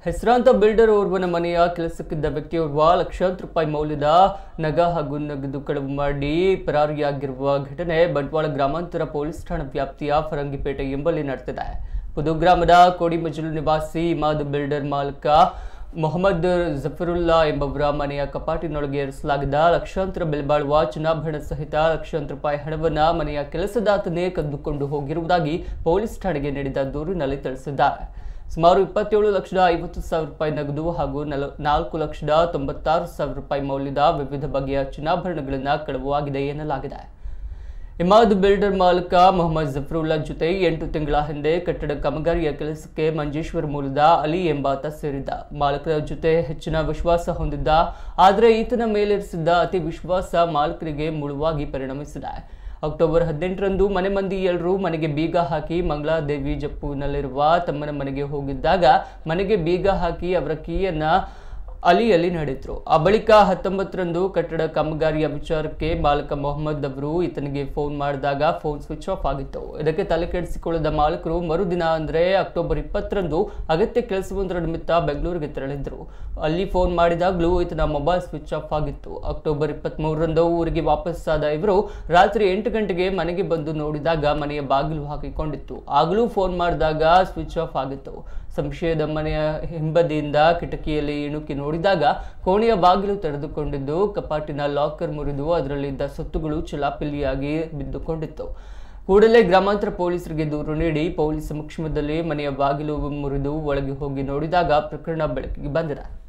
ಹೆಸರಾಂತ ಬಿಲ್ಡರ್ ಓರ್ವನ ಮನೆಯ ಕೆಲಸಕ್ಕಿದ್ದ ವ್ಯಕ್ತಿಯೋರ್ವ ಲಕ್ಷಾಂತರ ರೂಪಾಯಿ ಮೌಲ್ಯದ ನಗ ಹಾಗೂ ನಗದು ಕಳವು ಮಾಡಿ ಪರಾರಿಯಾಗಿರುವ ಘಟನೆ ಬಂಟ್ವಾಳ ಗ್ರಾಮಾಂತರ ಪೊಲೀಸ್ ಠಾಣಾ ವ್ಯಾಪ್ತಿಯ ಫರಂಗಿಪೇಟೆ ಎಂಬಲ್ಲಿ ನಡೆದಿದೆ ಪುದು ಗ್ರಾಮದ ಕೋಡಿಮಜಲು ನಿವಾಸಿ ಇಮಾದ್ ಬಿಲ್ಡರ್ ಮಾಲಕ ಮೊಹಮ್ಮದ್ ಜಫರುಲ್ಲಾ ಎಂಬವರ ಮನೆಯ ಕಪಾಟಿನೊಳಗೆ ಇರಿಸಲಾಗಿದ್ದ ಲಕ್ಷಾಂತರ ಬೆಲೆ ಬಾಳುವ ಚಿನ್ನಾಭರಣ ಸಹಿತ ಲಕ್ಷಾಂತರ ರೂಪಾಯಿ ಹಣವನ್ನ ಮನೆಯ ಕೆಲಸದಾತನೇ ಕದ್ದುಕೊಂಡು ಹೋಗಿರುವುದಾಗಿ ಪೊಲೀಸ್ ಠಾಣೆಗೆ ನೀಡಿದ ದೂರಿನಲ್ಲಿ ತಿಳಿಸಿದ್ದಾರೆ ಸುಮಾರು ಇಪ್ಪತ್ತೇಳು ಲಕ್ಷದ ಐವತ್ತು ಸಾವಿರ ರೂಪಾಯಿ ನಗದು ಹಾಗೂ ನಲ ನಾಲ್ಕು ಲಕ್ಷದ ತೊಂಬತ್ತಾರು ಸಾವಿರ ರೂಪಾಯಿ ಮೌಲ್ಯದ ವಿವಿಧ ಬಗೆಯ ಚಿನ್ನಾಭರಣಗಳನ್ನು ಕಳವು ಆಗಿದೆ ಎನ್ನಲಾಗಿದೆ ಇಮಾದ್ ಬಿಲ್ಡರ್ ಮಾಲಕ ಮೊಹಮ್ಮದ್ ಜಫರುಲ್ಲಾ ಜೊತೆ ಎಂಟು ತಿಂಗಳ ಹಿಂದೆ ಕಟ್ಟಡ ಕಾಮಗಾರಿಯ ಕೆಲಸಕ್ಕೆ ಮಂಜೇಶ್ವರ ಮೂಲದ ಅಲಿ ಎಂಬಾತ ಸೇರಿದ್ದ ಮಾಲಕರ ಜೊತೆ ಹೆಚ್ಚಿನ ವಿಶ್ವಾಸ ಹೊಂದಿದ್ದ ಆದರೆ ಈತನ ಮೇಲಿರಿಸಿದ್ದ ಅತಿ ವಿಶ್ವಾಸ ಮಾಲಕರಿಗೆ ಮುಳುವಾಗಿ ಪರಿಣಮಿಸಿದೆ ಅಕ್ಟೋಬರ್ ಹದಿನೆಂಟರಂದು ಮನೆ ಮಂದಿ ಎಲ್ಲರೂ ಮನೆಗೆ ಬೀಗ ಹಾಕಿ ಮಂಗಳಾದೇವಿ ಜಪ್ಪುನಲ್ಲಿರುವ ತಮ್ಮನ ಮನೆಗೆ ಹೋಗಿದ್ದಾಗ ಮನೆಗೆ ಬೀಗ ಹಾಕಿ ಅವರ ಕೀಯನ್ನ ಅಲಿಯಲ್ಲಿ ನಡೆದ್ರು ಆ ಬಳಿಕ ಹತ್ತೊಂಬತ್ತರಂದು ಕಟ್ಟಡ ಕಾಮಗಾರಿಯ ವಿಚಾರಕ್ಕೆ ಮಾಲಕ ಮೊಹಮ್ಮದ್ ಅವರು ಈತನಿಗೆ ಫೋನ್ ಮಾಡಿದಾಗ ಫೋನ್ ಸ್ವಿಚ್ ಆಫ್ ಆಗಿತ್ತು ಇದಕ್ಕೆ ತಲೆ ಕೆಡಿಸಿಕೊಳ್ಳದ ಮಾಲಕರು ಮರುದಿನ ಅಂದ್ರೆ ಅಕ್ಟೋಬರ್ ಇಪ್ಪತ್ತರಂದು ಅಗತ್ಯ ಕೆಲಸವೊಂದರ ನಿಮಿತ್ತ ಬೆಂಗಳೂರಿಗೆ ತೆರಳಿದ್ರು ಅಲ್ಲಿ ಫೋನ್ ಮಾಡಿದಾಗಲೂ ಈತನ ಮೊಬೈಲ್ ಸ್ವಿಚ್ ಆಫ್ ಆಗಿತ್ತು ಅಕ್ಟೋಬರ್ ಇಪ್ಪತ್ತ್ ಮೂರರಂದು ಊರಿಗೆ ವಾಪಸ್ಸಾದ ಇವರು ರಾತ್ರಿ ಎಂಟು ಗಂಟೆಗೆ ಮನೆಗೆ ಬಂದು ನೋಡಿದಾಗ ಮನೆಯ ಬಾಗಿಲು ಹಾಕಿಕೊಂಡಿತ್ತು ಆಗಲೂ ಫೋನ್ ಮಾಡಿದಾಗ ಸ್ವಿಚ್ ಆಫ್ ಆಗಿತ್ತು ಸಂಶಯದ ಮನೆಯ ಹಿಂಬದಿಯಿಂದ ಕಿಟಕಿಯಲ್ಲಿ ಇಣುಕಿ ನೋಡಿದಾಗ ಕೋಣೆಯ ಬಾಗಿಲು ತೆರೆದುಕೊಂಡಿದ್ದು ಕಪಾಟಿನ ಲಾಕರ್ ಮುರಿದು ಅದರಲ್ಲಿದ್ದ ಸೊತ್ತುಗಳು ಚಿಲಾಪಿಲಿಯಾಗಿ ಬಿದ್ದುಕೊಂಡಿತ್ತು ಕೂಡಲೇ ಗ್ರಾಮಾಂತರ ಪೊಲೀಸರಿಗೆ ದೂರು ನೀಡಿ ಪೊಲೀಸ್ ಸಮಕ್ಷಮದಲ್ಲಿ ಮನೆಯ ಬಾಗಿಲು ಮುರಿದು ಒಳಗೆ ಹೋಗಿ ನೋಡಿದಾಗ ಪ್ರಕರಣ ಬೆಳಕಿಗೆ ಬಂದಿದೆ